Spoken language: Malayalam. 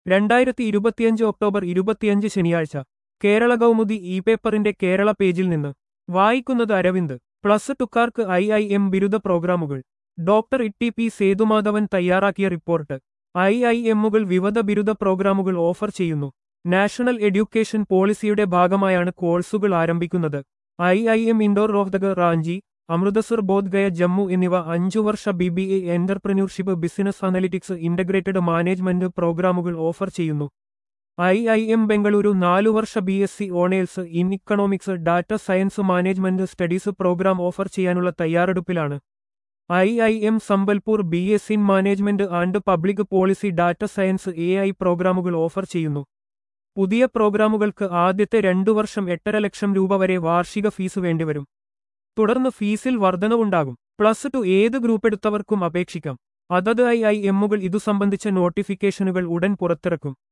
രണ്ടായിരത്തി ഇരുപത്തിയഞ്ച് ഒക്ടോബർ ഇരുപത്തിയഞ്ച് ശനിയാഴ്ച കേരള കൗമുദി ഇ പേപ്പറിന്റെ കേരള പേജിൽ നിന്ന് വായിക്കുന്നത് അരവിന്ദ് പ്ലസ് ടുക്കാർക്ക് ഐ ഐ എം ബിരുദ പ്രോഗ്രാമുകൾ ഡോക്ടർ ഇട്ടി പി സേതുമാധവൻ തയ്യാറാക്കിയ റിപ്പോർട്ട് ഐ ഐ എമ്മുകൾ വിവിധ ബിരുദ പ്രോഗ്രാമുകൾ ഓഫർ ചെയ്യുന്നു നാഷണൽ എഡ്യൂക്കേഷൻ പോളിസിയുടെ ഭാഗമായാണ് കോഴ്സുകൾ ആരംഭിക്കുന്നത് I I M Indore Rohtak Ranchi Amritsar Bodhgaya Jammu എന്നിവ അഞ്ചു വർഷ B B A entrepreneurship business analytics integrated management പ്രോഗ്രാമുകൾ ഓഫർ ചെയ്യുന്നു ഐ ഐ എം ബംഗളൂരു നാലു വർഷ B S C honours in economics data science management studies programme offer ചെയ്യാനുള്ള തയ്യാറെടുപ്പിലാണ് I I M Sambalpur B S in management and public policy data science A I പ്രോഗ്രാമുകൾ ഓഫർ ചെയ്യുന്നു പുതിയ പ്രോഗ്രാമുകൾക്ക് ആദ്യത്തെ രണ്ടു വർഷം എട്ടര ലക്ഷം രൂപ വരെ വാർഷിക ഫീസ് വേണ്ടിവരും തുടർന്ന് ഫീസിൽ വർധനവുണ്ടാകും പ്ലസ് ടു ഏത് ഗ്രൂപ്പ് എടുത്തവർക്കും അപേക്ഷിക്കാം അതത് ഐ ഐ എമ്മുകൾ ഇതു സംബന്ധിച്ച നോട്ടിഫിക്കേഷനുകൾ ഉടൻ പുറത്തിറക്കും